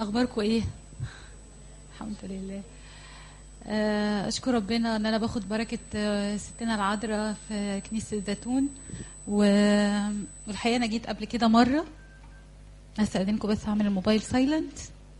اخباركم ايه الحمد لله آه، اشكر ربنا ان انا باخد بركه آه، ستنا العذراء في كنيسه الزيتون و- والحقيقه انا جيت قبل كده مره هستأذنكم بس هعمل الموبايل سايلنت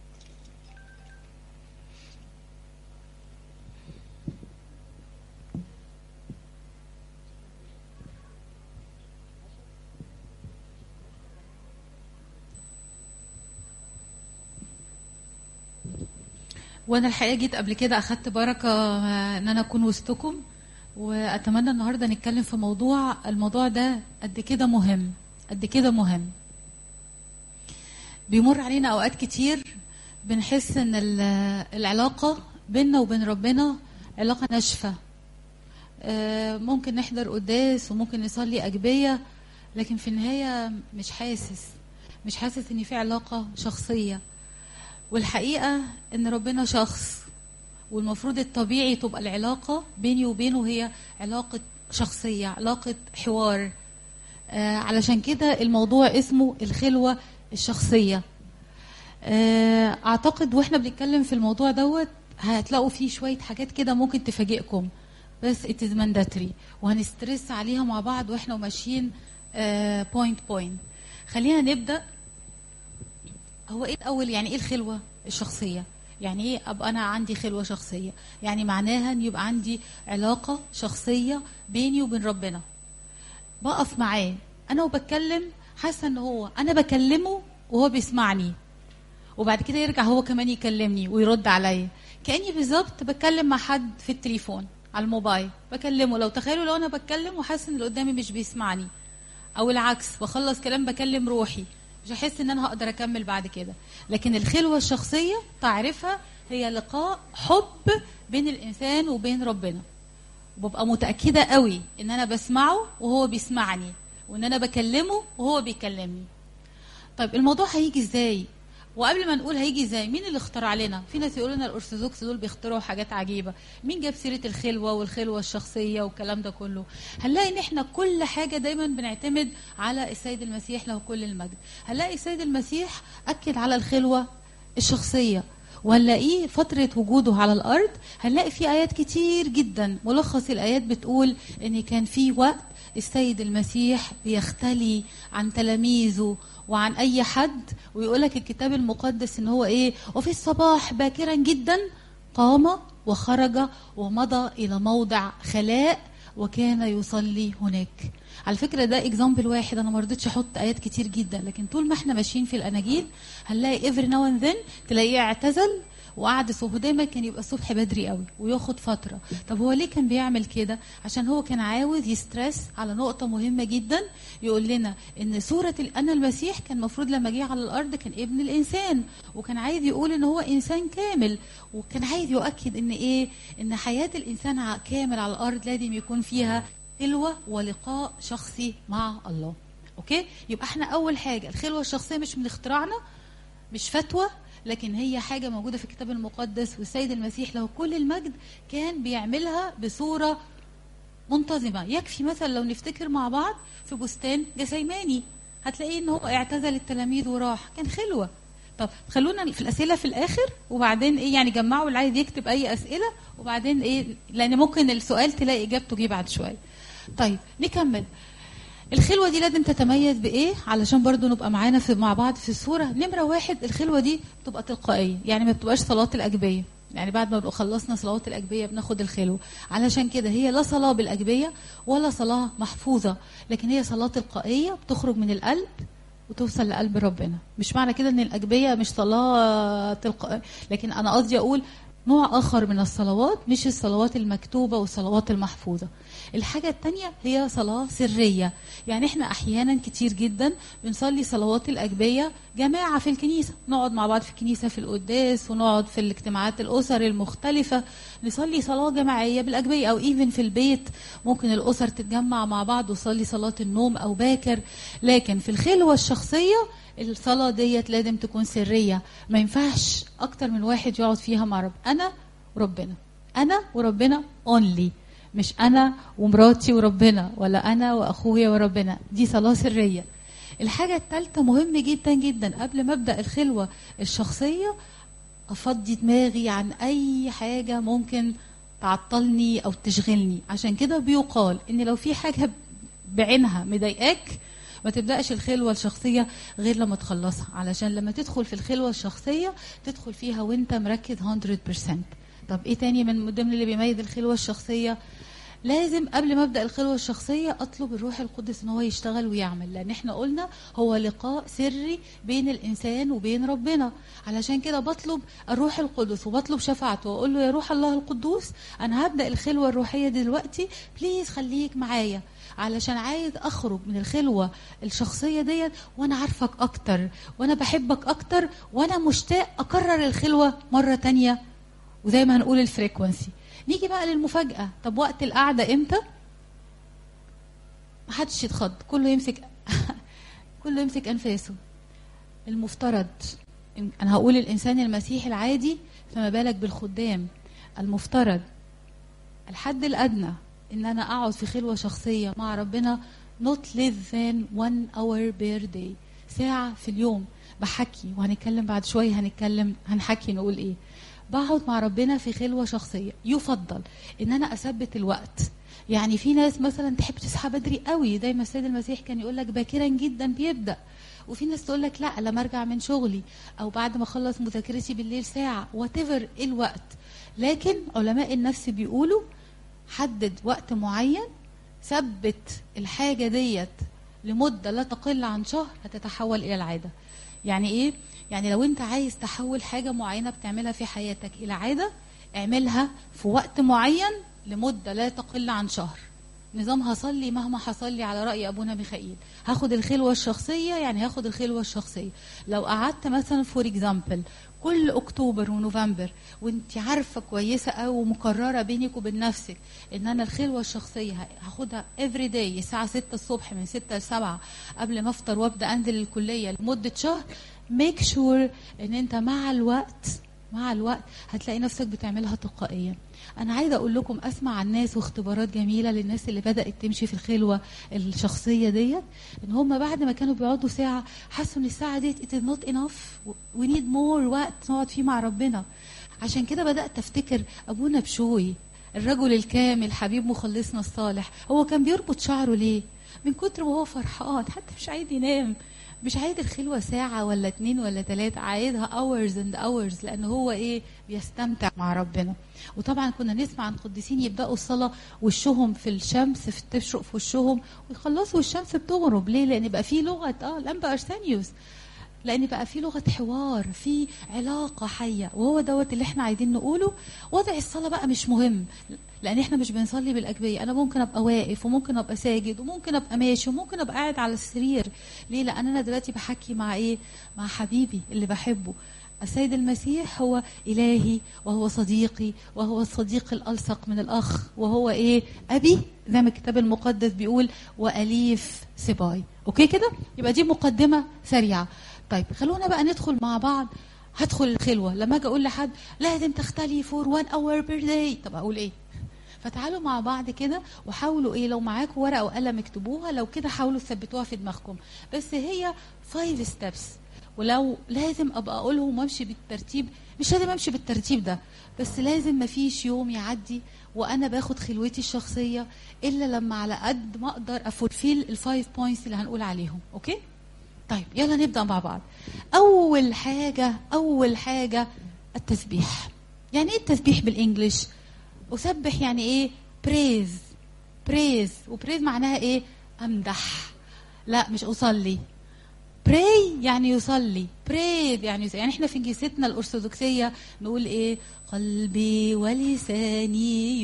وانا الحقيقه جيت قبل كده اخدت بركه آه، ان انا اكون وسطكم واتمنى النهارده نتكلم في موضوع الموضوع ده قد كده مهم قد كده مهم بيمر علينا اوقات كتير بنحس ان ال- العلاقه بيننا وبين ربنا علاقه ناشفه آه، ممكن نحضر قداس وممكن نصلي اجبيه لكن في النهايه مش حاسس مش حاسس ان في علاقه شخصيه والحقيقه ان ربنا شخص والمفروض الطبيعي تبقى العلاقه بيني وبينه هي علاقه شخصيه علاقه حوار آه علشان كده الموضوع اسمه الخلوه الشخصيه آه اعتقد واحنا بنتكلم في الموضوع دوت هتلاقوا فيه شويه حاجات كده ممكن تفاجئكم بس it is mandatory وهنسترس عليها مع بعض واحنا ماشيين بوينت بوينت خلينا نبدا هو ايه الاول يعني ايه الخلوه الشخصيه يعني ايه ابقى انا عندي خلوه شخصيه يعني معناها ان يبقى عندي علاقه شخصيه بيني وبين ربنا بقف معاه انا وبتكلم حاسه ان هو انا بكلمه وهو بيسمعني وبعد كده يرجع هو كمان يكلمني ويرد عليا كاني بالظبط بتكلم مع حد في التليفون على الموبايل بكلمه لو تخيلوا لو انا بتكلم وحاسه ان اللي قدامي مش بيسمعني او العكس بخلص كلام بكلم روحي مش هحس ان انا هقدر اكمل بعد كده لكن الخلوه الشخصيه تعرفها هي لقاء حب بين الانسان وبين ربنا وببقى متاكده قوي ان انا بسمعه وهو بيسمعني وان انا بكلمه وهو بيكلمني طيب الموضوع هيجي ازاي وقبل ما نقول هيجي ازاي مين اللي اخترع لنا في ناس يقولوا لنا الارثوذكس دول بيخترعوا حاجات عجيبه مين جاب سيره الخلوه والخلوه الشخصيه والكلام ده كله هنلاقي ان احنا كل حاجه دايما بنعتمد على السيد المسيح له كل المجد هنلاقي السيد المسيح اكد على الخلوه الشخصيه وهنلاقيه فترة وجوده على الأرض هنلاقي في آيات كتير جدا ملخص الآيات بتقول إن كان في وقت السيد المسيح بيختلي عن تلاميذه وعن أي حد ويقولك الكتاب المقدس إن هو إيه وفي الصباح باكرا جدا قام وخرج ومضى إلى موضع خلاء وكان يصلي هناك على فكره ده اكزامبل واحد انا ما رضيتش احط ايات كتير جدا لكن طول ما احنا ماشيين في الاناجيل هنلاقي افري ناو اند ذن تلاقيه اعتزل وقعد الصبح دايما كان يبقى الصبح بدري قوي وياخد فتره طب هو ليه كان بيعمل كده عشان هو كان عاوز يسترس على نقطه مهمه جدا يقول لنا ان سوره ال- انا المسيح كان المفروض لما جه على الارض كان ابن الانسان وكان عايز يقول ان هو انسان كامل وكان عايز يؤكد ان ايه ان حياه الانسان ع- كامل على الارض لازم يكون فيها خلوه ولقاء شخصي مع الله اوكي يبقى احنا اول حاجه الخلوه الشخصيه مش من اختراعنا مش فتوى لكن هي حاجه موجوده في الكتاب المقدس والسيد المسيح له كل المجد كان بيعملها بصوره منتظمه يكفي مثلا لو نفتكر مع بعض في بستان جسيماني هتلاقيه ان هو اعتزل التلاميذ وراح كان خلوه طب خلونا في الاسئله في الاخر وبعدين ايه يعني جمعوا اللي عايز يكتب اي اسئله وبعدين ايه لان ممكن السؤال تلاقي اجابته جه بعد شويه طيب نكمل الخلوه دي لازم تتميز بايه علشان برضو نبقى معانا في مع بعض في الصوره نمره واحد الخلوه دي بتبقى تلقائيه يعني ما بتبقاش صلاه الاجبيه يعني بعد ما بنبقى خلصنا صلوات الاجبيه بناخد الخلوه علشان كده هي لا صلاه بالاجبيه ولا صلاه محفوظه لكن هي صلاه تلقائيه بتخرج من القلب وتوصل لقلب ربنا مش معنى كده ان الاجبيه مش صلاه تلقائيه لكن انا قصدي اقول نوع اخر من الصلوات مش الصلوات المكتوبه والصلوات المحفوظه الحاجه الثانيه هي صلاه سريه يعني احنا احيانا كتير جدا بنصلي صلوات الاجبيه جماعه في الكنيسه نقعد مع بعض في الكنيسه في القداس ونقعد في الاجتماعات الاسر المختلفه نصلي صلاه جماعيه بالاجبيه او ايفن في البيت ممكن الاسر تتجمع مع بعض وتصلي صلاه النوم او باكر لكن في الخلوه الشخصيه الصلاه ديت لازم تكون سريه ما ينفعش اكتر من واحد يقعد فيها مع رب انا وربنا انا وربنا اونلي مش انا ومراتي وربنا ولا انا واخويا وربنا دي صلاه سريه الحاجة الثالثة مهم جدا جدا قبل ما ابدأ الخلوة الشخصية افضي دماغي عن اي حاجة ممكن تعطلني او تشغلني عشان كده بيقال ان لو في حاجة بعينها مضايقاك ما تبداش الخلوه الشخصيه غير لما تخلصها علشان لما تدخل في الخلوه الشخصيه تدخل فيها وانت مركز 100% طب ايه تاني من ضمن اللي بيميز الخلوه الشخصيه لازم قبل ما ابدا الخلوه الشخصيه اطلب الروح القدس ان هو يشتغل ويعمل لان احنا قلنا هو لقاء سري بين الانسان وبين ربنا علشان كده بطلب الروح القدس وبطلب شفاعته واقول له يا روح الله القدوس انا هبدا الخلوه الروحيه دلوقتي بليز خليك معايا علشان عايز اخرج من الخلوه الشخصيه ديت وانا عارفك اكتر وانا بحبك اكتر وانا مشتاق اكرر الخلوه مره تانية وزي ما هنقول الفريكونسي نيجي بقى للمفاجاه طب وقت القعده امتى محدش يتخض كله يمسك كله يمسك انفاسه المفترض انا هقول الانسان المسيحي العادي فما بالك بالخدام المفترض الحد الادنى ان انا اقعد في خلوه شخصيه مع ربنا not less than one hour per day ساعه في اليوم بحكي وهنتكلم بعد شويه هنتكلم هنحكي نقول ايه بقعد مع ربنا في خلوه شخصيه يفضل ان انا اثبت الوقت يعني في ناس مثلا تحب تصحى بدري قوي دايما السيد المسيح كان يقول لك باكرا جدا بيبدا وفي ناس تقول لك لا لما ارجع من شغلي او بعد ما اخلص مذاكرتي بالليل ساعه وات ايه الوقت لكن علماء النفس بيقولوا حدد وقت معين ثبت الحاجة ديت لمدة لا تقل عن شهر هتتحول إلى العادة يعني إيه؟ يعني لو أنت عايز تحول حاجة معينة بتعملها في حياتك إلى عادة اعملها في وقت معين لمدة لا تقل عن شهر نظام هصلي مهما حصل على رأي أبونا ميخائيل هاخد الخلوة الشخصية يعني هاخد الخلوة الشخصية لو قعدت مثلا فور اكزامبل كل اكتوبر ونوفمبر وانت عارفه كويسه قوي ومقرره بينك وبين نفسك ان انا الخلوه الشخصيه هاخدها افري داي الساعه 6 الصبح من 6 ل 7 قبل ما افطر وابدا انزل الكليه لمده شهر ميك شور sure ان انت مع الوقت مع الوقت هتلاقي نفسك بتعملها تلقائيا انا عايزه اقول لكم اسمع عن ناس واختبارات جميله للناس اللي بدات تمشي في الخلوه الشخصيه ديت ان هم بعد ما كانوا بيقعدوا ساعه حسوا ان الساعه ديت it is not enough we need more وقت نقعد فيه مع ربنا عشان كده بدات افتكر ابونا بشوي الرجل الكامل حبيب مخلصنا الصالح هو كان بيربط شعره ليه من كتر ما هو فرحان حتى مش عايز ينام مش عايز الخلوه ساعه ولا اتنين ولا تلاته عايزها hours and hours لان هو ايه بيستمتع مع ربنا وطبعا كنا نسمع عن قديسين يبداوا الصلاه وشهم في الشمس في تشرق في وشهم ويخلصوا الشمس بتغرب ليه لان بقى في لغه اه الانبا ارسانيوس لان بقى في لغه حوار في علاقه حيه وهو دوت اللي احنا عايزين نقوله وضع الصلاه بقى مش مهم لان احنا مش بنصلي بالاجبيه انا ممكن ابقى واقف وممكن ابقى ساجد وممكن ابقى ماشي وممكن ابقى قاعد على السرير ليه لان انا دلوقتي بحكي مع ايه مع حبيبي اللي بحبه السيد المسيح هو إلهي وهو صديقي وهو الصديق الألصق من الأخ وهو إيه أبي زي ما الكتاب المقدس بيقول وأليف سباي أوكي كده يبقى دي مقدمة سريعة طيب خلونا بقى ندخل مع بعض هدخل الخلوة لما أجي أقول لحد لازم تختلي فور وان اور بير داي طب أقول إيه فتعالوا مع بعض كده وحاولوا ايه لو معاكم ورقه وقلم اكتبوها لو كده حاولوا تثبتوها في دماغكم بس هي فايف ستيبس ولو لازم ابقى اقولهم وامشي بالترتيب مش لازم امشي بالترتيب ده بس لازم مفيش يوم يعدي وانا باخد خلوتي الشخصيه الا لما على قد ما اقدر افولفيل الفايف بوينتس اللي هنقول عليهم اوكي طيب يلا نبدا مع بعض اول حاجه اول حاجه التسبيح يعني ايه التسبيح بالانجلش اسبح يعني ايه بريز بريز وبريز معناها ايه امدح لا مش اصلي براي يعني يصلي بريز يعني يصلي. يعني احنا في كنيستنا الارثوذكسيه نقول ايه قلبي ولساني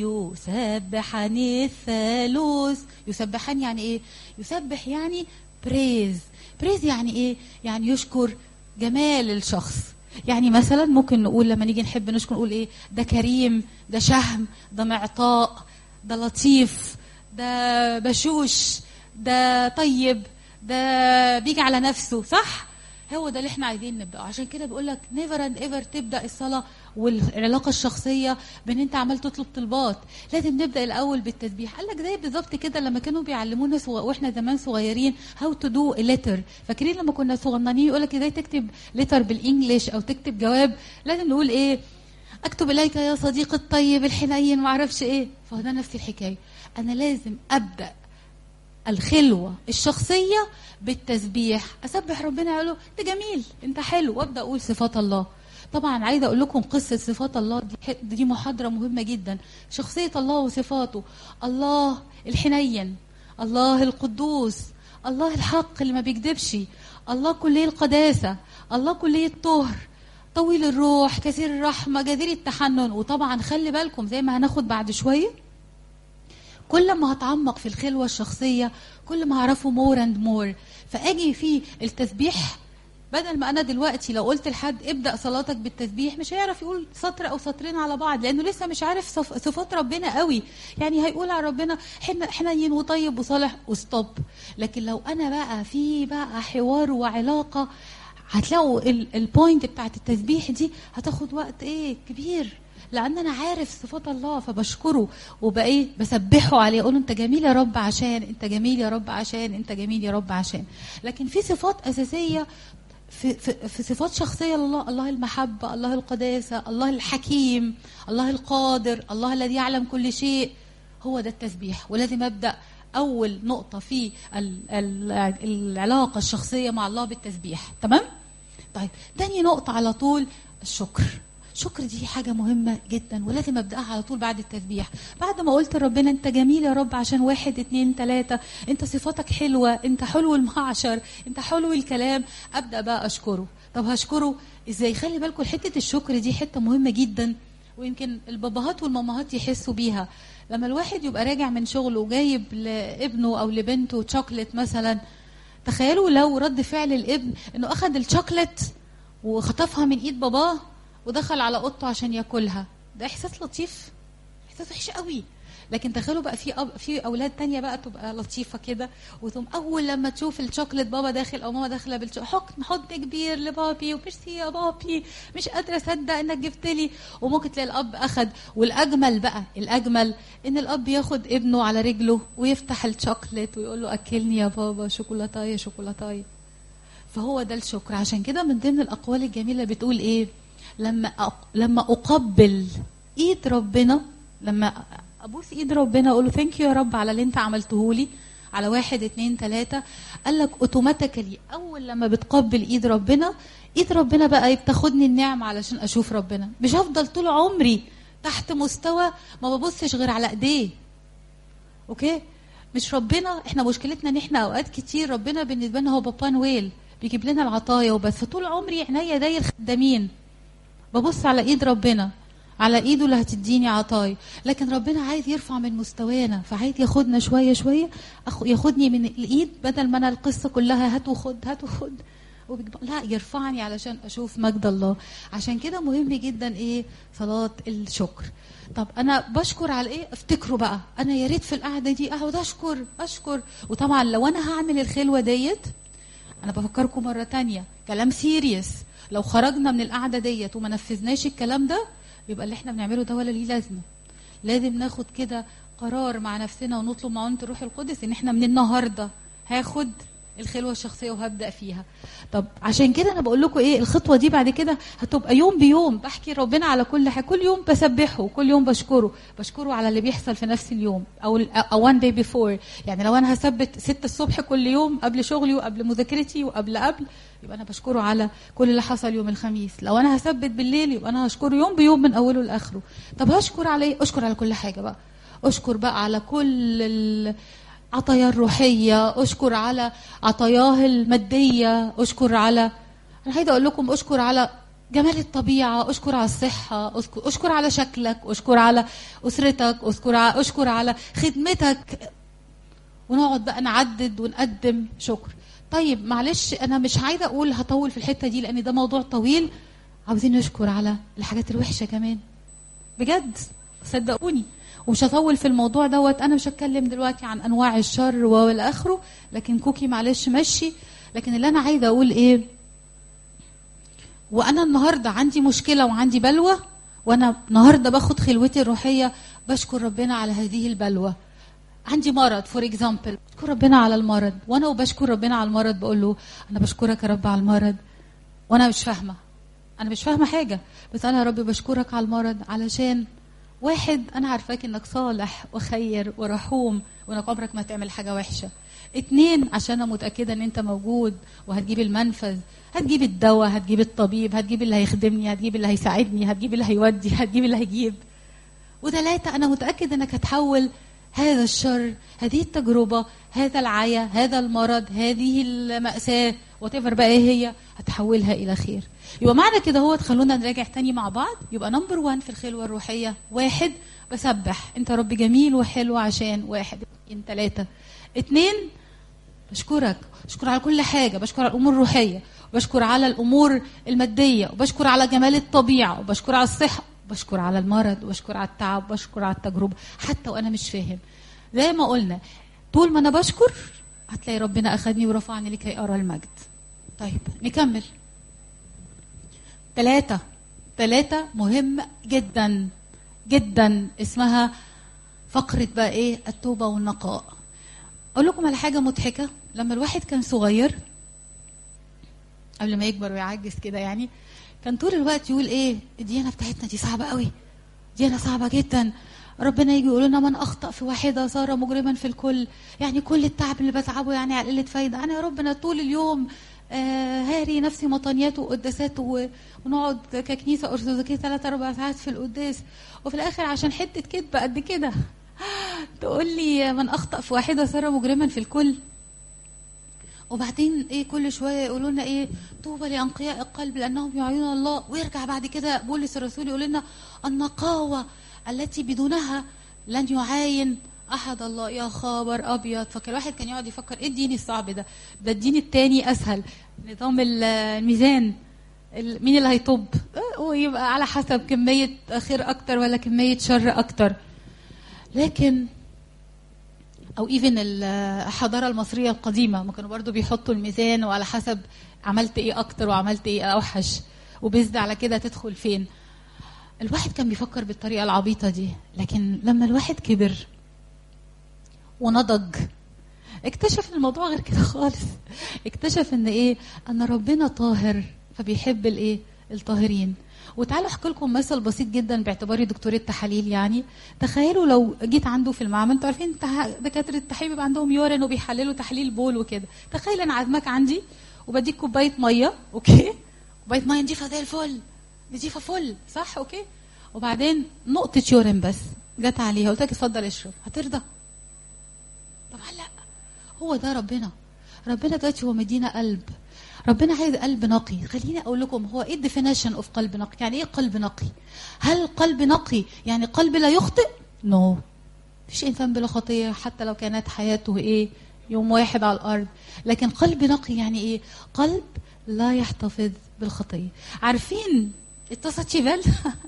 يسبحني الثالوث يسبحان يعني ايه يسبح يعني بريز بريز يعني ايه يعني يشكر جمال الشخص يعني مثلا ممكن نقول لما نيجي نحب نشكر نقول ايه ده كريم ده شهم ده معطاء ده لطيف ده بشوش ده طيب ده بيجي على نفسه صح هو ده اللي احنا عايزين نبداه عشان كده بيقول لك نيفر اند ايفر تبدا الصلاه والعلاقه الشخصيه بان انت عمال تطلب طلبات لازم نبدا الاول بالتسبيح قال لك زي بالظبط كده لما كانوا بيعلمونا سو... واحنا زمان صغيرين هاو تو دو ليتر فاكرين لما كنا صغننين يقول لك ازاي تكتب ليتر بالانجلش او تكتب جواب لازم نقول ايه اكتب اليك يا صديقي الطيب الحنين ما اعرفش ايه فده نفس الحكايه انا لازم ابدا الخلوة الشخصية بالتسبيح أسبح ربنا أقول له أنت جميل أنت حلو وأبدأ أقول صفات الله طبعا عايزة أقول لكم قصة صفات الله دي, دي محاضرة مهمة جدا شخصية الله وصفاته الله الحنين الله القدوس الله الحق اللي ما بيكذبش الله كلية القداسة الله كلية الطهر طويل الروح كثير الرحمة جزير التحنن وطبعا خلي بالكم زي ما هناخد بعد شوية كل ما هتعمق في الخلوة الشخصية كل ما هعرفه مور اند مور فاجي في التسبيح بدل ما انا دلوقتي لو قلت لحد ابدا صلاتك بالتسبيح مش هيعرف يقول سطر او سطرين على بعض لانه لسه مش عارف صف صفات ربنا قوي يعني هيقول على ربنا حنين وطيب وصالح وستوب لكن لو انا بقى في بقى حوار وعلاقه هتلاقوا البوينت بتاعت التسبيح دي هتاخد وقت ايه كبير لان انا عارف صفات الله فبشكره وبايه بسبحه عليه اقول له انت جميل يا رب عشان انت جميل يا رب عشان انت جميل يا رب عشان لكن في صفات اساسيه في, في, في صفات شخصيه لله الله المحبه الله القداسه الله الحكيم الله القادر الله الذي يعلم كل شيء هو ده التسبيح ولازم ابدا اول نقطه في العلاقه الشخصيه مع الله بالتسبيح تمام طيب تاني نقطه على طول الشكر شكر دي حاجة مهمة جدا ولازم أبدأها على طول بعد التسبيح بعد ما قلت لربنا أنت جميل يا رب عشان واحد اتنين تلاتة أنت صفاتك حلوة أنت حلو المعشر أنت حلو الكلام أبدأ بقى أشكره طب هشكره إزاي خلي بالكم حتة الشكر دي حتة مهمة جدا ويمكن الباباهات والمامهات يحسوا بيها لما الواحد يبقى راجع من شغله وجايب لابنه أو لبنته شوكليت مثلا تخيلوا لو رد فعل الابن انه اخذ الشوكليت وخطفها من ايد باباه ودخل على اوضته عشان ياكلها ده احساس لطيف احساس وحش قوي لكن تخيلوا بقى في أب... في اولاد تانية بقى تبقى لطيفه كده وتقوم اول لما تشوف الشوكليت بابا داخل او ماما داخله بالشوكليت حضن حضن كبير لبابي وميرسي يا بابي مش قادره اصدق انك جبت لي وممكن تلاقي الاب اخد والاجمل بقى الاجمل ان الاب ياخد ابنه على رجله ويفتح الشوكليت ويقول له اكلني يا بابا شوكولاتايه شوكولاتايه فهو ده الشكر عشان كده من ضمن الاقوال الجميله بتقول ايه لما لما اقبل ايد ربنا لما ابوس ايد ربنا اقول له ثانك يو يا رب على اللي انت عملته لي على واحد اتنين تلاته قال لك اوتوماتيكالي اول لما بتقبل ايد ربنا ايد ربنا بقى بتاخدني النعم علشان اشوف ربنا مش هفضل طول عمري تحت مستوى ما ببصش غير على ايديه اوكي مش ربنا احنا مشكلتنا ان احنا اوقات كتير ربنا بالنسبه لنا هو بابا نويل بيجيب لنا العطايا وبس فطول عمري عينيا داير خدامين ببص على ايد ربنا على ايده اللي هتديني عطاي لكن ربنا عايز يرفع من مستوانا فعايز ياخدنا شويه شويه ياخدني من الايد بدل ما انا القصه كلها هات وخد هات وخد لا يرفعني علشان اشوف مجد الله عشان كده مهم جدا ايه صلاه الشكر طب انا بشكر على ايه افتكروا بقى انا يا ريت في القعده دي اقعد اشكر اشكر وطبعا لو انا هعمل الخلوه ديت انا بفكركم مره تانية كلام سيريس لو خرجنا من القعده ديت وما نفذناش الكلام ده يبقى اللي احنا بنعمله ده ولا ليه لازمه لازم ناخد كده قرار مع نفسنا ونطلب معونه الروح القدس ان احنا من النهارده هاخد الخلوه الشخصيه وهبدا فيها طب عشان كده انا بقول لكم ايه الخطوه دي بعد كده هتبقى يوم بيوم بحكي ربنا على كل حاجه كل يوم بسبحه وكل يوم بشكره بشكره على اللي بيحصل في نفس اليوم او او وان داي بيفور يعني لو انا هثبت 6 الصبح كل يوم قبل شغلي وقبل مذاكرتي وقبل قبل يبقى انا بشكره على كل اللي حصل يوم الخميس لو انا هثبت بالليل يبقى انا هشكره يوم بيوم من اوله لاخره طب هشكر على ايه اشكر على كل حاجه بقى اشكر بقى على كل ال... عطاياه الروحية أشكر على عطاياه المادية أشكر على أنا عايزة أقول لكم أشكر على جمال الطبيعة أشكر على الصحة أشكر, أشكر على شكلك أشكر على أسرتك أشكر على, أشكر على خدمتك ونقعد بقى نعدد ونقدم شكر طيب معلش أنا مش عايزة أقول هطول في الحتة دي لأن ده موضوع طويل عاوزين نشكر على الحاجات الوحشة كمان بجد صدقوني ومش هطول في الموضوع دوت انا مش هتكلم دلوقتي عن انواع الشر والى اخره لكن كوكي معلش مشي لكن اللي انا عايزه اقول ايه وانا النهارده عندي مشكله وعندي بلوى وانا النهارده باخد خلوتي الروحيه بشكر ربنا على هذه البلوى عندي مرض فور اكزامبل بشكر ربنا على المرض وانا وبشكر ربنا على المرض بقول له انا بشكرك يا رب على المرض وانا مش فاهمه انا مش فاهمه حاجه بس انا يا رب بشكرك على المرض علشان واحد انا عارفاك انك صالح وخير ورحوم وانك عمرك ما تعمل حاجه وحشه اتنين عشان انا متاكده ان انت موجود وهتجيب المنفذ هتجيب الدواء هتجيب الطبيب هتجيب اللي هيخدمني هتجيب اللي هيساعدني هتجيب اللي هيودي هتجيب اللي هيجيب وثلاثة أنا متأكد أنك هتحول هذا الشر هذه التجربة هذا العيا هذا المرض هذه المأساة وتفر بقى ايه هي هتحولها إلى خير يبقى معنى كده هو خلونا نراجع تاني مع بعض يبقى نمبر وان في الخلوة الروحية واحد بسبح انت رب جميل وحلو عشان واحد اتنين تلاتة اتنين بشكرك بشكر على كل حاجة بشكر على الأمور الروحية وبشكر على الأمور المادية وبشكر على جمال الطبيعة وبشكر على الصحة بشكر على المرض وبشكر على التعب بشكر على التجربة حتى وأنا مش فاهم زي ما قلنا طول ما أنا بشكر هتلاقي ربنا أخذني ورفعني لكي أرى المجد طيب نكمل ثلاثة ثلاثة مهم جدا جدا اسمها فقرة بقى ايه التوبة والنقاء اقول لكم على حاجة مضحكة لما الواحد كان صغير قبل ما يكبر ويعجز كده يعني كان طول الوقت يقول ايه الديانة بتاعتنا دي صعبة قوي ديانة صعبة جدا ربنا يجي يقول لنا من اخطا في واحده صار مجرما في الكل يعني كل التعب اللي بتعبه يعني على قله فايده انا يا ربنا طول اليوم آه هاري نفسي مطانيات وقداسات و- ونقعد ككنيسه ارثوذكيه ثلاث اربع ساعات في القداس وفي الاخر عشان حته كذب قد كده تقول لي من اخطا في واحده صار مجرما في الكل وبعدين ايه كل شويه يقولوا لنا ايه طوبى لانقياء القلب لانهم يعيون الله ويرجع بعد كده بولس الرسول يقول لنا النقاوه التي بدونها لن يعاين احد الله يا خبر ابيض فكان الواحد كان يقعد يفكر ايه الدين الصعب ده ده الدين التاني اسهل نظام ال- الميزان ال- مين اللي هيطب آه، ويبقى على حسب كميه خير اكتر ولا كميه شر اكتر لكن او ايفن الحضاره المصريه القديمه ما كانوا برضو بيحطوا الميزان وعلى حسب عملت ايه اكتر وعملت ايه اوحش وبيزد على كده تدخل فين الواحد كان بيفكر بالطريقه العبيطه دي لكن لما الواحد كبر ونضج اكتشف ان الموضوع غير كده خالص اكتشف ان ايه ان ربنا طاهر فبيحب الايه الطاهرين وتعالوا احكي لكم مثل بسيط جدا باعتباري دكتورة تحاليل يعني تخيلوا لو جيت عنده في المعمل انتوا عارفين تح- دكاتره التحاليل بيبقى عندهم يورين وبيحللوا تحليل بول وكده تخيل انا عازمك عندي وبديك كوبايه ميه اوكي كوبايه ميه نضيفه زي الفل نضيفه فل صح اوكي وبعدين نقطه يورين بس جت عليها قلت لك اتفضل اشرب هترضى طبعا لا هو ده ربنا ربنا دلوقتي هو مدينا قلب ربنا عايز قلب نقي خليني اقول لكم هو ايه الديفينيشن اوف قلب نقي يعني ايه قلب نقي هل قلب نقي يعني قلب لا يخطئ نو no. مفيش انسان بلا خطيه حتى لو كانت حياته ايه يوم واحد على الارض لكن قلب نقي يعني ايه قلب لا يحتفظ بالخطيه عارفين اتصلت شيفال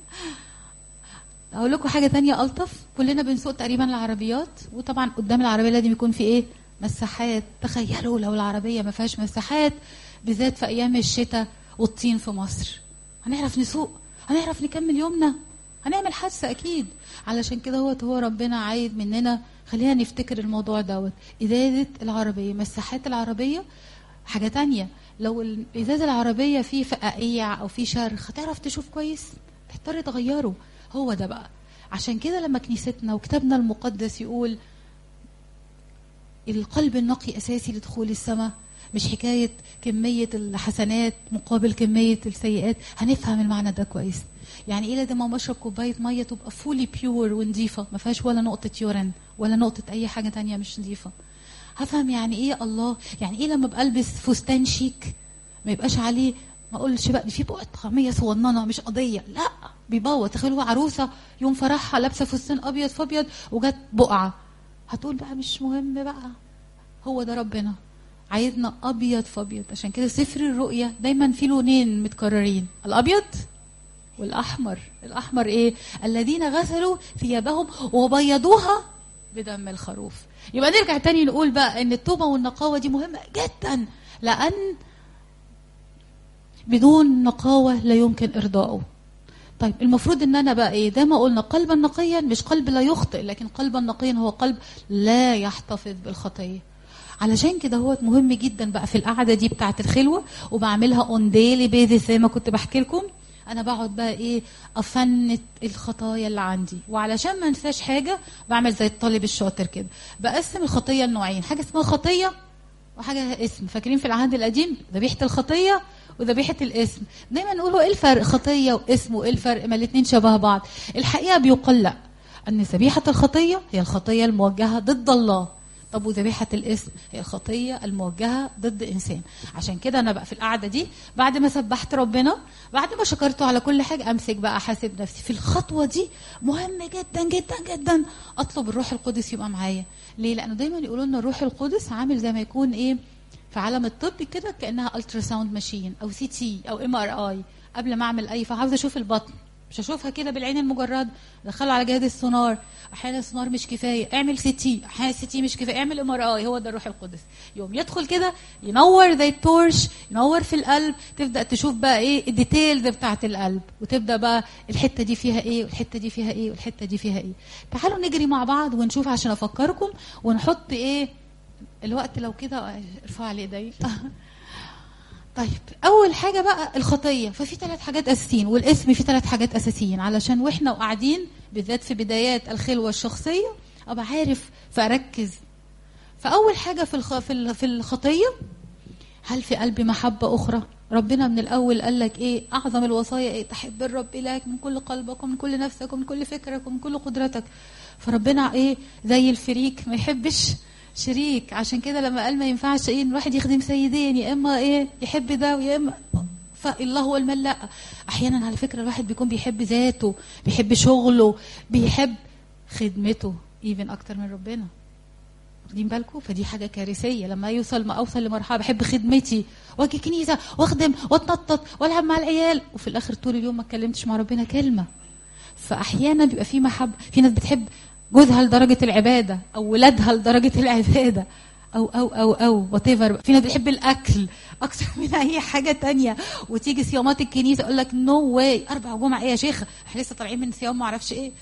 اقول لكم حاجه تانية الطف كلنا بنسوق تقريبا العربيات وطبعا قدام العربيه لازم يكون في ايه مساحات تخيلوا لو العربيه ما فيهاش مساحات بالذات في ايام الشتاء والطين في مصر هنعرف نسوق هنعرف نكمل يومنا هنعمل حادثه اكيد علشان كده هو هو ربنا عايد مننا خلينا نفتكر الموضوع دوت ازازه العربيه مساحات العربيه حاجه تانية لو الازازه العربيه فيه فقاقيع او فيه شرخ هتعرف تشوف كويس تضطر تغيره هو ده بقى عشان كده لما كنيستنا وكتابنا المقدس يقول القلب النقي اساسي لدخول السماء مش حكايه كميه الحسنات مقابل كميه السيئات هنفهم المعنى ده كويس يعني ايه لازم اما اشرب كوبايه ميه تبقى فولي بيور ونظيفه ما فيهاش ولا نقطه يورين ولا نقطه اي حاجه تانية مش نظيفه هفهم يعني ايه الله يعني ايه لما بلبس فستان شيك ما يبقاش عليه ما اقولش بقى دي في بقعه طعميه صغننه مش قضيه لا بيبوظ تخيلوا عروسه يوم فرحها لابسه فستان ابيض في ابيض وجت بقعه هتقول بقى مش مهم بقى هو ده ربنا عايزنا ابيض في ابيض عشان كده سفر الرؤيا دايما في لونين متكررين الابيض والاحمر الاحمر ايه الذين غسلوا ثيابهم وبيضوها بدم الخروف يبقى نرجع تاني نقول بقى ان التوبه والنقاوه دي مهمه جدا لان بدون نقاوة لا يمكن إرضائه طيب المفروض ان انا بقى ايه زي ما قلنا قلبا نقيا مش قلب لا يخطئ لكن قلبا نقيا هو قلب لا يحتفظ بالخطيه علشان كده هو مهم جدا بقى في القعده دي بتاعه الخلوه وبعملها اون ديلي بيزيس زي ما كنت بحكي لكم انا بقعد بقى ايه افنت الخطايا اللي عندي وعلشان ما انساش حاجه بعمل زي الطالب الشاطر كده بقسم الخطيه لنوعين حاجه اسمها خطيه وحاجه اسم فاكرين في العهد القديم ذبيحه الخطيه وذبيحه الاسم دايما نقولوا ايه الفرق خطيه واسم وايه الفرق ما الاثنين شبه بعض الحقيقه بيقال لا ان ذبيحه الخطيه هي الخطيه الموجهه ضد الله طب وذبيحة الاسم هي الخطية الموجهة ضد إنسان عشان كده أنا بقى في القعدة دي بعد ما سبحت ربنا بعد ما شكرته على كل حاجة أمسك بقى أحاسب نفسي في الخطوة دي مهم جدا جدا جدا أطلب الروح القدس يبقى معايا ليه؟ لأنه دايما يقولوا لنا الروح القدس عامل زي ما يكون إيه في عالم الطب كده كانها الترا ساوند ماشين او سي تي او ام ار اي قبل ما اعمل اي فعاوزه اشوف البطن مش هشوفها كده بالعين المجرد دخله على جهاز السونار احيانا السونار مش كفايه اعمل سي تي احيانا سي تي مش كفايه اعمل ام ار اي هو ده الروح القدس يوم يدخل كده ينور زي التورش ينور في القلب تبدا تشوف بقى ايه الديتيلز بتاعه القلب وتبدا بقى الحته دي فيها ايه والحته دي فيها ايه والحته دي فيها ايه تعالوا نجري مع بعض ونشوف عشان افكركم ونحط ايه الوقت لو كده ارفع لي ايدي طيب اول حاجه بقى الخطيه ففي ثلاث حاجات اساسيين والاسم في ثلاث حاجات اساسيين علشان واحنا وقاعدين بالذات في بدايات الخلوه الشخصيه ابقى عارف فاركز فاول حاجه في الخ... في ال- في الخطيه هل في قلبي محبه اخرى ربنا من الاول قال لك ايه اعظم الوصايا ايه تحب الرب الهك من كل قلبك ومن كل نفسك ومن كل فكرك ومن كل قدرتك فربنا ايه زي الفريك ما يحبش شريك عشان كده لما قال ما ينفعش ايه إن الواحد يخدم سيدين يا اما ايه يحب ده ويا اما فالله هو المال لا احيانا على فكره الواحد بيكون بيحب ذاته بيحب شغله بيحب خدمته ايفن اكتر من ربنا واخدين بالكم فدي حاجه كارثيه لما يوصل ما اوصل لمرحله بحب خدمتي واجي كنيسه واخدم واتنطط والعب مع العيال وفي الاخر طول اليوم ما اتكلمتش مع ربنا كلمه فاحيانا بيبقى في محبه في ناس بتحب جوزها لدرجه العباده او ولادها لدرجه العباده او او او او وات في ناس بتحب الاكل اكتر من اي حاجه تانية وتيجي صيامات الكنيسه يقول لك نو واي اربع جمعه ايه يا شيخه احنا لسه طالعين من صيام ما اعرفش ايه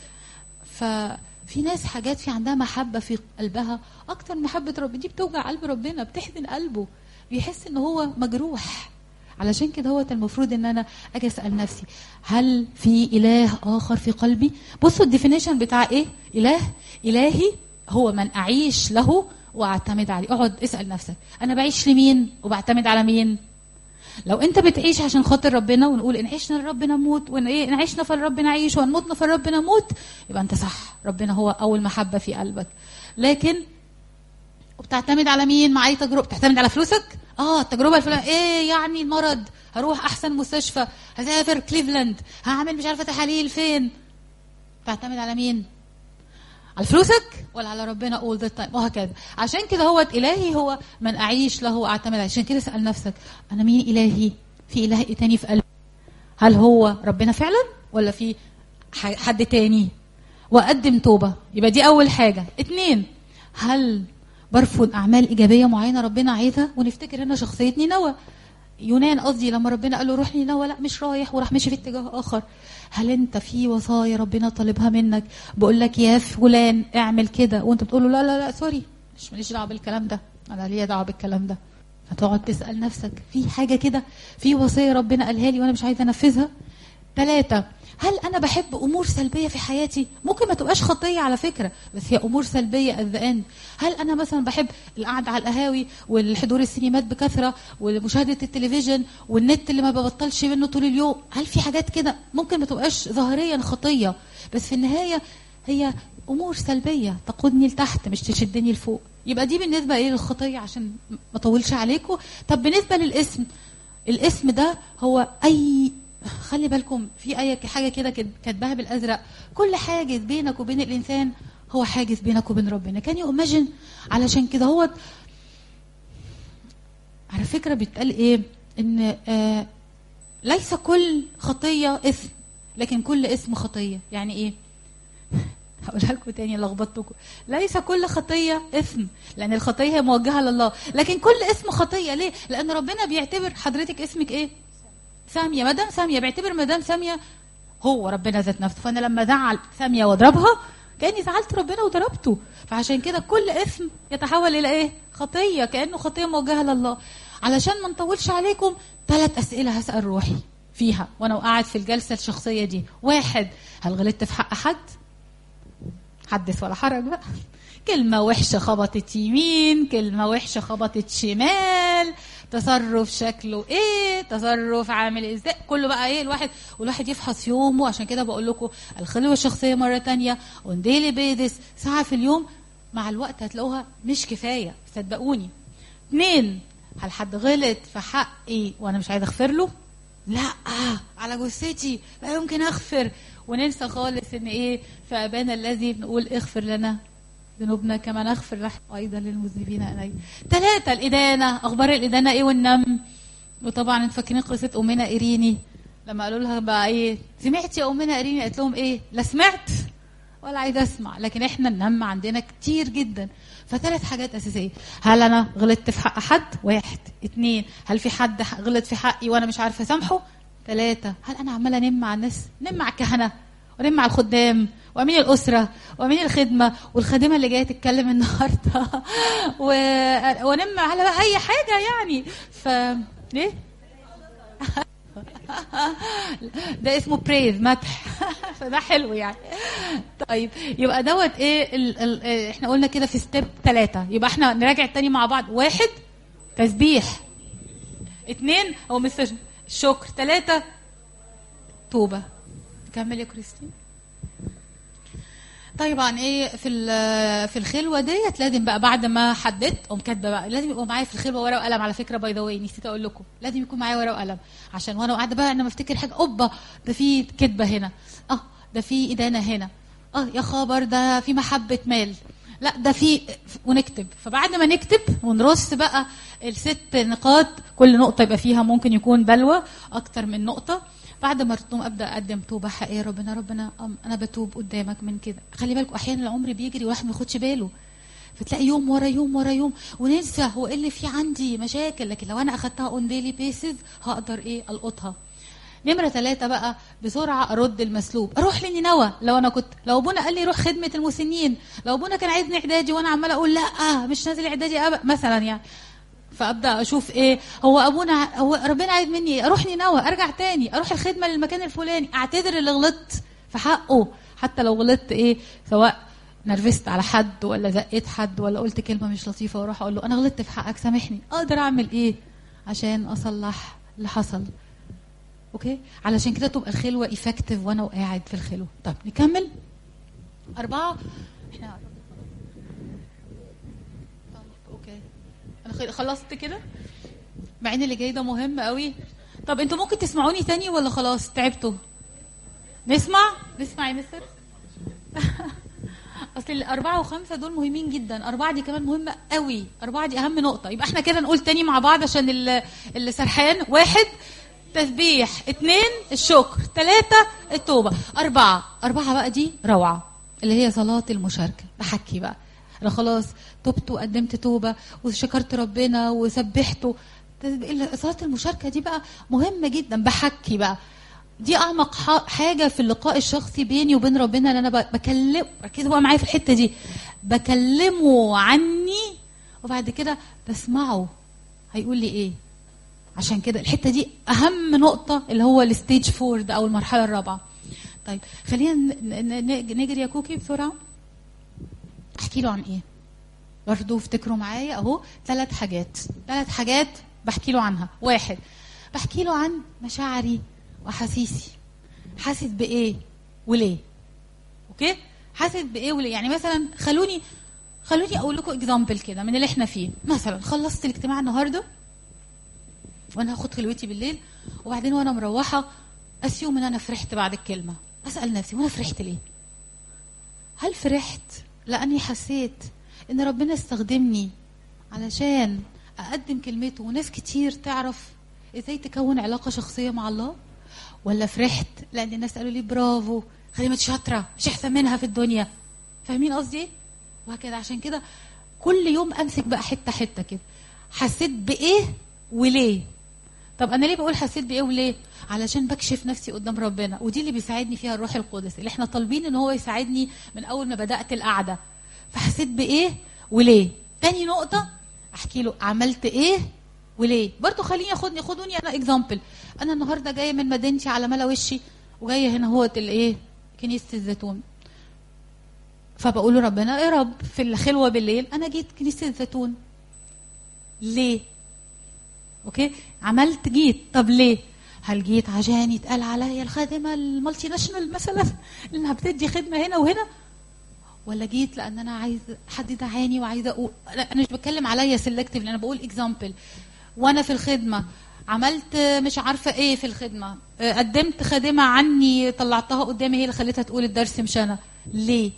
ففي ناس حاجات في عندها محبه في قلبها اكتر من محبه ربنا دي بتوجع قلب ربنا بتحزن قلبه بيحس ان هو مجروح علشان كده هو المفروض ان انا اجي اسال نفسي هل في اله اخر في قلبي بصوا الديفينيشن بتاع ايه اله الهي هو من اعيش له واعتمد عليه اقعد اسال نفسك انا بعيش لمين وبعتمد على مين لو انت بتعيش عشان خاطر ربنا ونقول ان عشنا لرب نموت وان ايه ان عشنا فالرب نعيش وان متنا فالرب نموت يبقى انت صح ربنا هو اول محبه في قلبك لكن وبتعتمد على مين مع اي تجربه بتعتمد على فلوسك اه التجربه الفلانيه ايه يعني المرض هروح احسن مستشفى هسافر كليفلاند هعمل مش عارفه تحاليل فين تعتمد على مين على فلوسك ولا على ربنا اول ذا تايم وهكذا عشان كده هو الهي هو من اعيش له واعتمد عليه عشان كده اسال نفسك انا مين الهي في اله إيه تاني في قلبي هل هو ربنا فعلا ولا في ح- حد تاني واقدم توبه يبقى دي اول حاجه اتنين هل برفض اعمال ايجابيه معينه ربنا عايزها ونفتكر هنا شخصيه نينوى يونان قصدي لما ربنا قال له روح نينوى لا مش رايح وراح مشي في اتجاه اخر هل انت في وصايا ربنا طالبها منك بقول لك يا فلان اعمل كده وانت بتقول له لا لا لا سوري مش ماليش دعوه بالكلام ده انا ليا دعوه بالكلام ده فتقعد تسال نفسك في حاجه كده في وصيه ربنا قالها لي وانا مش عايزه انفذها ثلاثة هل أنا بحب أمور سلبية في حياتي؟ ممكن ما تبقاش خطية على فكرة بس هي أمور سلبية at the end هل أنا مثلا بحب القعدة على القهاوي والحضور السينمات بكثرة ومشاهدة التلفزيون والنت اللي ما ببطلش منه طول اليوم هل في حاجات كده ممكن ما تبقاش ظاهريا خطية بس في النهاية هي أمور سلبية تقودني لتحت مش تشدني لفوق يبقى دي بالنسبة إيه للخطية عشان ما أطولش عليكم طب بالنسبة للاسم الاسم ده هو أي خلي بالكم في اي حاجه كده كد- كاتباها بالازرق كل حاجز بينك وبين الانسان هو حاجز بينك وبين ربنا كان يؤمجن علشان كده هو على فكره بيتقال ايه ان آه ليس كل خطيه اسم لكن كل اسم خطيه يعني ايه هقولها لكم تاني لخبطتكم ليس كل خطيه اسم لان الخطيه هي موجهه لله لكن كل اسم خطيه ليه لان ربنا بيعتبر حضرتك اسمك ايه ساميه مدام ساميه بيعتبر مدام ساميه هو ربنا ذات نفسه فانا لما زعل ساميه واضربها كاني زعلت ربنا وضربته فعشان كده كل اثم يتحول الى ايه خطيه كانه خطيه موجهه لله علشان ما نطولش عليكم ثلاث اسئله هسال روحي فيها وانا قاعد في الجلسه الشخصيه دي واحد هل غلطت في حق حد حدث ولا حرج بقى كلمة وحشة خبطت يمين كلمة وحشة خبطت شمال تصرف شكله ايه تصرف عامل ازاي كله بقى ايه الواحد والواحد يفحص يومه عشان كده بقول لكم الخلوة الشخصية مرة تانية اون ديلي بيزس ساعة في اليوم مع الوقت هتلاقوها مش كفاية صدقوني اتنين هل حد غلط في حقي وانا مش عايز اغفر له لا على جثتي لا يمكن اغفر وننسى خالص ان ايه فابانا الذي بنقول اغفر لنا ذنوبنا كما نغفر نحن ايضا للمذنبين الي ثلاثه الادانه اخبار الادانه ايه والنم وطبعا انتوا فاكرين قصه امنا ايريني لما قالوا لها بقى ايه سمعتي يا امنا ايريني قالت لهم ايه لا سمعت ولا عايز اسمع لكن احنا النم عندنا كتير جدا فثلاث حاجات اساسيه هل انا غلطت في حق حد واحد اتنين هل في حد غلط في حقي وانا مش عارفه اسامحه ثلاثه هل انا عماله انم على الناس نم على الكهنه ونم على الخدام وامين الاسره وامين الخدمه والخادمه اللي جايه تتكلم النهارده و... ونم على بقى اي حاجه يعني ف ليه ده اسمه بريز مدح فده حلو يعني طيب يبقى دوت ايه ال ال احنا قلنا كده في ستيب ثلاثة يبقى احنا نراجع التاني مع بعض واحد تسبيح اثنين هو مستر الشكر ثلاثة توبة كمل يا كريستين طبعا ايه في في الخلوه ديت لازم بقى بعد ما حددت قوم كاتبه بقى لازم يبقوا معايا في الخلوه ورقه وقلم على فكره باي ذا واي نسيت اقول لكم لازم يكون معايا ورقه وقلم عشان وانا قاعده بقى انا بفتكر حاجه اوبا ده في كذبه هنا اه ده في ادانه هنا اه يا خبر ده في محبه مال لا ده في ونكتب فبعد ما نكتب ونرص بقى الست نقاط كل نقطه يبقى فيها ممكن يكون بلوى اكتر من نقطه بعد ما ارتم ابدا اقدم توبه حقيقيه ربنا ربنا انا بتوب قدامك من كده خلي بالكم احيانا العمر بيجري واحد ما ياخدش باله فتلاقي يوم ورا يوم ورا يوم وننسى هو ايه اللي في عندي مشاكل لكن لو انا اخدتها اون ديلي بيسز هقدر ايه القطها نمرة ثلاثة بقى بسرعة أرد المسلوب أروح لنينوى لو أنا كنت لو أبونا قال لي روح خدمة المسنين لو أبونا كان عايزني إعدادي وأنا عمالة أقول لا مش نازل إعدادي أبدا مثلا يعني فابدا اشوف ايه هو ابونا هو ربنا عايز مني ايه اروح نينوى ارجع تاني اروح الخدمه للمكان الفلاني اعتذر اللي غلطت في حقه حتى لو غلطت ايه سواء نرفزت على حد ولا زقيت حد ولا قلت كلمه مش لطيفه واروح اقول له انا غلطت في حقك سامحني اقدر اعمل ايه عشان اصلح اللي حصل اوكي علشان كده تبقى الخلوه افكتيف وانا قاعد في الخلوه طب نكمل اربعه احنا اوكي انا خلصت كده مع ان اللي جاي ده مهم قوي طب انتوا ممكن تسمعوني تاني ولا خلاص تعبتوا نسمع نسمع يا مستر اصل الاربعه وخمسه دول مهمين جدا اربعه دي كمان مهمه قوي اربعه دي اهم نقطه يبقى احنا كده نقول تاني مع بعض عشان اللي, اللي سرحان واحد تسبيح اثنين الشكر ثلاثة التوبة أربعة أربعة بقى دي روعة اللي هي صلاة المشاركة بحكي بقى أنا خلاص تبت وقدمت توبة وشكرت ربنا وسبحته صلاة المشاركة دي بقى مهمة جدا بحكي بقى دي أعمق حاجة في اللقاء الشخصي بيني وبين ربنا اللي أنا بكلم ركزوا بقى معايا في الحتة دي بكلمه عني وبعد كده بسمعه هيقول لي إيه عشان كده الحتة دي أهم نقطة اللي هو الستيج فور ده أو المرحلة الرابعة طيب خلينا نجري يا كوكي بسرعة احكي له عن ايه برضه افتكروا معايا اهو ثلاث حاجات ثلاث حاجات بحكي له عنها واحد بحكي له عن مشاعري واحاسيسي حاسس بايه وليه اوكي حاسس بايه وليه يعني مثلا خلوني خلوني اقول لكم اكزامبل كده من اللي احنا فيه مثلا خلصت الاجتماع النهارده وانا هاخد خلوتي بالليل وبعدين وانا مروحه اسيوم ان انا فرحت بعد الكلمه اسال نفسي وانا فرحت ليه هل فرحت لاني حسيت ان ربنا استخدمني علشان اقدم كلمته وناس كتير تعرف ازاي تكون علاقه شخصيه مع الله ولا فرحت لان الناس قالوا لي برافو خدمه شاطره مش احسن منها في الدنيا فاهمين قصدي وهكذا عشان كده كل يوم امسك بقى حته حته كده حسيت بايه وليه طب انا ليه بقول حسيت بايه وليه علشان بكشف نفسي قدام ربنا ودي اللي بيساعدني فيها الروح القدس اللي احنا طالبين ان هو يساعدني من اول ما بدات القعده فحسيت بايه وليه تاني نقطه احكي له عملت ايه وليه برضه خليني ياخدني خدوني انا اكزامبل انا النهارده جايه من مدينتي على ملا وشي وجايه هنا هو الايه كنيسه الزيتون فبقول له ربنا يا رب في الخلوه بالليل انا جيت كنيسه الزيتون ليه اوكي عملت جيت طب ليه هل جيت عشان يتقال عليا الخادمه المالتي ناشونال مثلا انها بتدي خدمه هنا وهنا ولا جيت لان انا عايز حد دعاني وعايزه اقول لا انا مش بتكلم عليا سيلكتيف انا بقول اكزامبل وانا في الخدمه عملت مش عارفه ايه في الخدمه قدمت خادمه عني طلعتها قدامي هي اللي خليتها تقول الدرس مش انا ليه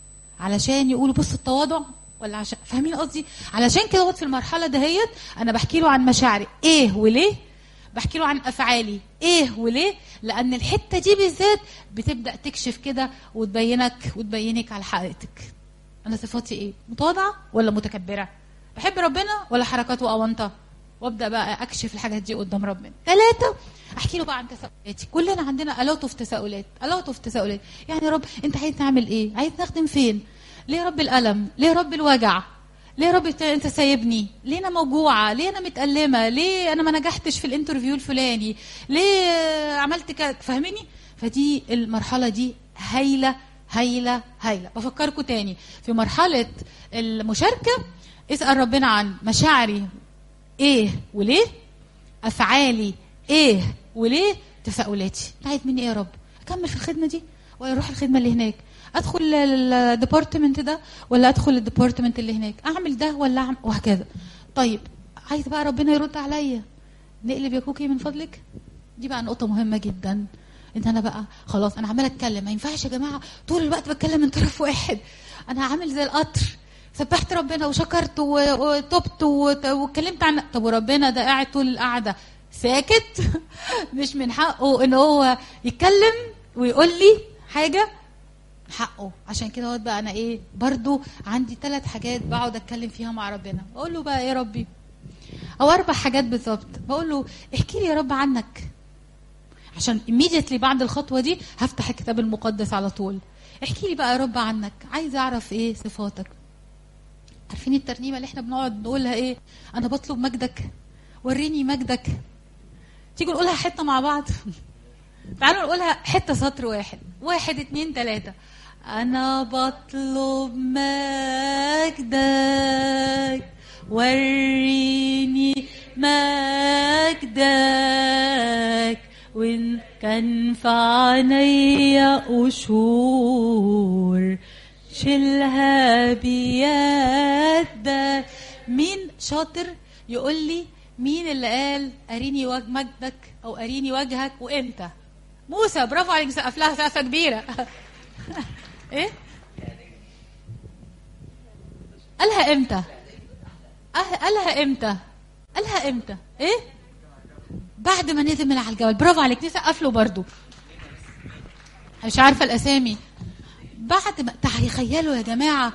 علشان يقولوا بص التواضع ولا عشان فاهمين قصدي علشان كده في المرحله دهيت انا بحكي له عن مشاعري ايه وليه بحكي له عن افعالي ايه وليه لان الحته دي بالذات بتبدا تكشف كده وتبينك وتبينك على حقيقتك انا صفاتي ايه متواضعه ولا متكبره بحب ربنا ولا حركات واونطه وابدا بقى اكشف الحاجات دي قدام ربنا ثلاثه احكي له بقى عن تساؤلاتي كلنا عندنا الوت اوف تساؤلات الوت اوف تساؤلات يعني يا رب انت عايز نعمل ايه عايز نخدم فين ليه يا رب الالم ليه يا رب الوجع ليه يا رب انت سايبني ليه انا موجوعه ليه انا متالمه ليه انا ما نجحتش في الانترفيو الفلاني ليه عملت كده فاهميني فدي المرحله دي هايله هايله هايله بفكركم تاني في مرحله المشاركه اسال ربنا عن مشاعري ايه وليه افعالي ايه وليه تساؤلاتي انت عايز مني ايه يا رب اكمل في الخدمه دي ولا اروح الخدمه اللي هناك ادخل الديبارتمنت ده ولا ادخل الديبارتمنت اللي هناك اعمل ده ولا اعمل وهكذا طيب عايز بقى ربنا يرد عليا نقلب يا كوكي من فضلك دي بقى نقطه مهمه جدا ان انا بقى خلاص انا عماله اتكلم ما ينفعش يا جماعه طول الوقت بتكلم من طرف واحد انا عامل زي القطر سبحت ربنا وشكرت وتبت واتكلمت عن طب وربنا ده قاعد طول القعده ساكت مش من حقه ان هو يتكلم ويقول لي حاجه حقه عشان كده هو بقى انا ايه برضو عندي ثلاث حاجات بقعد اتكلم فيها مع ربنا بقول له بقى ايه ربي او اربع حاجات بالظبط بقول له احكي لي يا رب عنك عشان immediately بعد الخطوه دي هفتح الكتاب المقدس على طول احكي لي بقى يا رب عنك عايز اعرف ايه صفاتك عارفين الترنيمه اللي احنا بنقعد نقولها ايه انا بطلب مجدك وريني مجدك تيجوا نقولها حته مع بعض تعالوا نقولها حته سطر واحد واحد اتنين تلاته انا بطلب مجدك وريني مجدك وان كان في عينيا قشور شيلها بيدك مين شاطر يقول لي مين اللي قال اريني وجه مجدك او اريني وجهك وامتى موسى برافو عليك سقف لها سقفه كبيره ايه قالها امتى قالها امتى قالها امتى ايه بعد ما نزل من على الجبل برافو عليك نسقف له برضو مش عارفه الاسامي بعد ما تخيلوا يا جماعه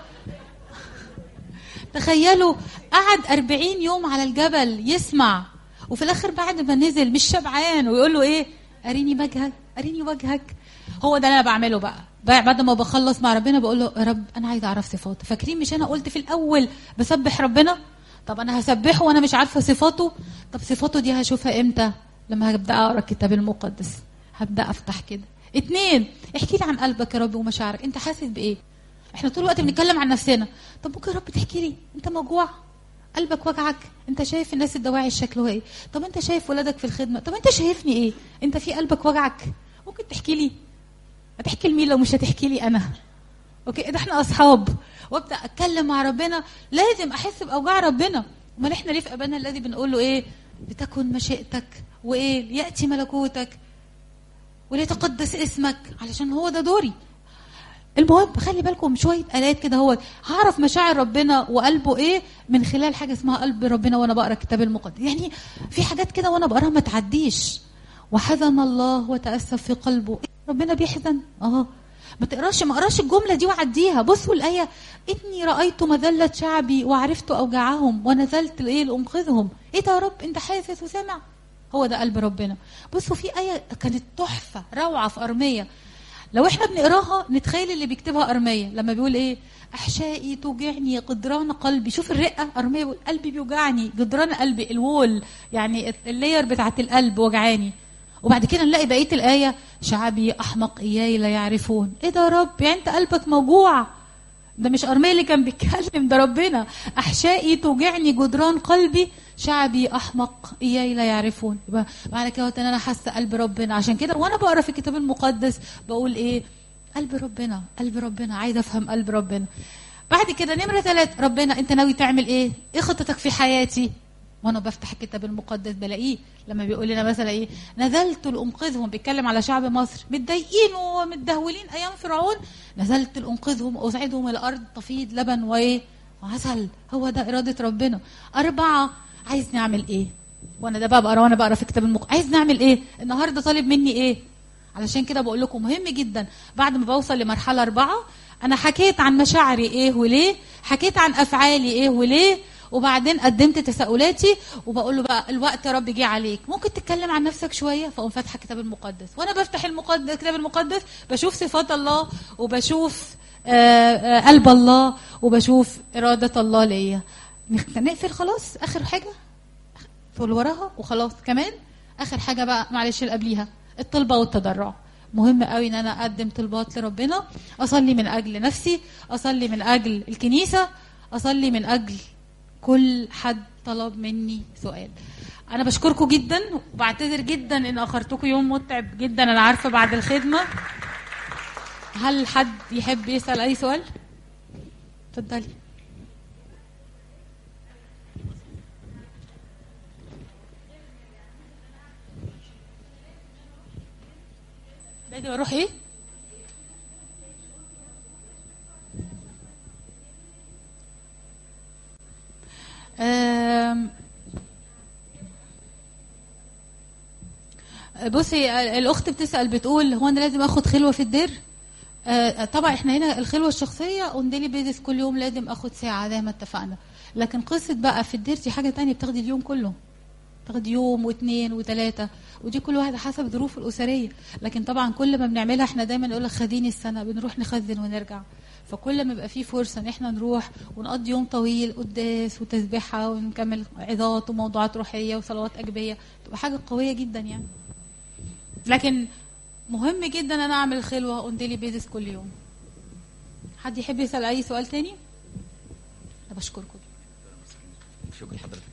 تخيلوا قعد أربعين يوم على الجبل يسمع وفي الآخر بعد ما نزل مش شبعان ويقول له إيه أريني وجهك أريني وجهك هو ده اللي أنا بعمله بقى بعد ما بخلص مع ربنا بقول له يا رب أنا عايز أعرف صفاته فاكرين مش أنا قلت في الأول بسبح ربنا طب أنا هسبحه وأنا مش عارفة صفاته طب صفاته دي هشوفها إمتى لما هبدأ أقرأ الكتاب المقدس هبدأ أفتح كده اتنين احكي لي عن قلبك يا رب ومشاعرك انت حاسس بايه احنا طول الوقت بنتكلم عن نفسنا طب ممكن يا رب تحكي لي انت موجوع قلبك وجعك انت شايف الناس الدواعي شكله ايه طب انت شايف ولادك في الخدمه طب انت شايفني ايه انت في قلبك وجعك ممكن تحكي لي هتحكي لمين لو مش هتحكي لي انا اوكي ده احنا اصحاب وابدا اتكلم مع ربنا لازم احس باوجاع ربنا امال احنا ليه في ابانا الذي بنقول له ايه لتكن مشيئتك وايه ياتي ملكوتك وليتقدس اسمك علشان هو ده دوري المهم خلي بالكم شويه الات كده هو هعرف مشاعر ربنا وقلبه ايه من خلال حاجه اسمها قلب ربنا وانا بقرا الكتاب المقدس يعني في حاجات كده وانا بقراها ما تعديش وحزن الله وتاسف في قلبه إيه ربنا بيحزن اه ما تقراش ما اقراش الجمله دي وعديها بصوا الايه اني رايت مذله شعبي وعرفت اوجاعهم ونزلت ايه لانقذهم ايه ده يا رب انت حاسس وسامع هو ده قلب ربنا بصوا في آية كانت تحفة روعة في أرمية لو احنا بنقراها نتخيل اللي بيكتبها أرمية لما بيقول ايه أحشائي توجعني جدران قلبي شوف الرقة أرمية بيقول قلبي بيوجعني جدران قلبي الوول يعني اللاير بتاعت القلب وجعاني وبعد كده نلاقي بقية الآية شعبي أحمق إياي لا يعرفون إيه ده يا رب يعني أنت قلبك موجوع ده مش أرمية اللي كان بيتكلم ده ربنا أحشائي توجعني جدران قلبي شعبي أحمق إياي لا يعرفون يبقى معنى كده إن أنا حاسة قلب ربنا عشان كده وأنا بقرا في الكتاب المقدس بقول إيه قلب ربنا قلب ربنا عايزة أفهم قلب ربنا بعد كده نمرة ثلاثة ربنا أنت ناوي تعمل إيه؟ إيه خطتك في حياتي؟ وانا بفتح الكتاب المقدس بلاقيه لما بيقول لنا مثلا ايه نزلت لانقذهم بيتكلم على شعب مصر متضايقين ومتدهولين ايام فرعون نزلت لانقذهم واسعدهم الارض تفيض لبن وايه وعسل هو ده اراده ربنا اربعه عايز نعمل ايه وانا ده بقى بقرا وانا بقرا في كتاب المقدس عايز نعمل ايه النهارده طالب مني ايه علشان كده بقول لكم مهم جدا بعد ما بوصل لمرحله اربعه انا حكيت عن مشاعري ايه وليه حكيت عن افعالي ايه وليه وبعدين قدمت تساؤلاتي وبقول له بقى الوقت يا رب جه عليك ممكن تتكلم عن نفسك شويه فاقوم فاتحه الكتاب المقدس وانا بفتح المقدس الكتاب المقدس بشوف صفات الله وبشوف آآ آآ قلب الله وبشوف اراده الله ليا نقفل خلاص اخر حاجه في اللي وراها وخلاص كمان اخر حاجه بقى معلش اللي قبليها الطلبه والتضرع مهم قوي ان انا اقدم طلبات لربنا اصلي من اجل نفسي اصلي من اجل الكنيسه اصلي من اجل كل حد طلب مني سؤال انا بشكركم جدا وبعتذر جدا ان اخرتكم يوم متعب جدا انا عارفه بعد الخدمه هل حد يحب يسال اي سؤال اتفضلي باجي بروح ايه أم بصي الاخت بتسال بتقول هو انا لازم اخد خلوه في الدير آه طبعا احنا هنا الخلوه الشخصيه اون ديلي بيزس كل يوم لازم اخد ساعه زي ما اتفقنا لكن قصه بقى في الدير دي حاجه تانية بتاخدي اليوم كله تاخدي يوم واثنين وثلاثه ودي كل واحده حسب ظروفه الاسريه لكن طبعا كل ما بنعملها احنا دايما نقول لك خديني السنه بنروح نخزن ونرجع فكل ما يبقى في فرصه ان احنا نروح ونقضي يوم طويل قداس وتسبيحه ونكمل عظات وموضوعات روحيه وصلوات اجبيه تبقى حاجه قويه جدا يعني لكن مهم جدا انا اعمل الخلوه اون ديلي بيزس كل يوم حد يحب يسال اي سؤال تاني انا بشكركم شكرا لحضرتك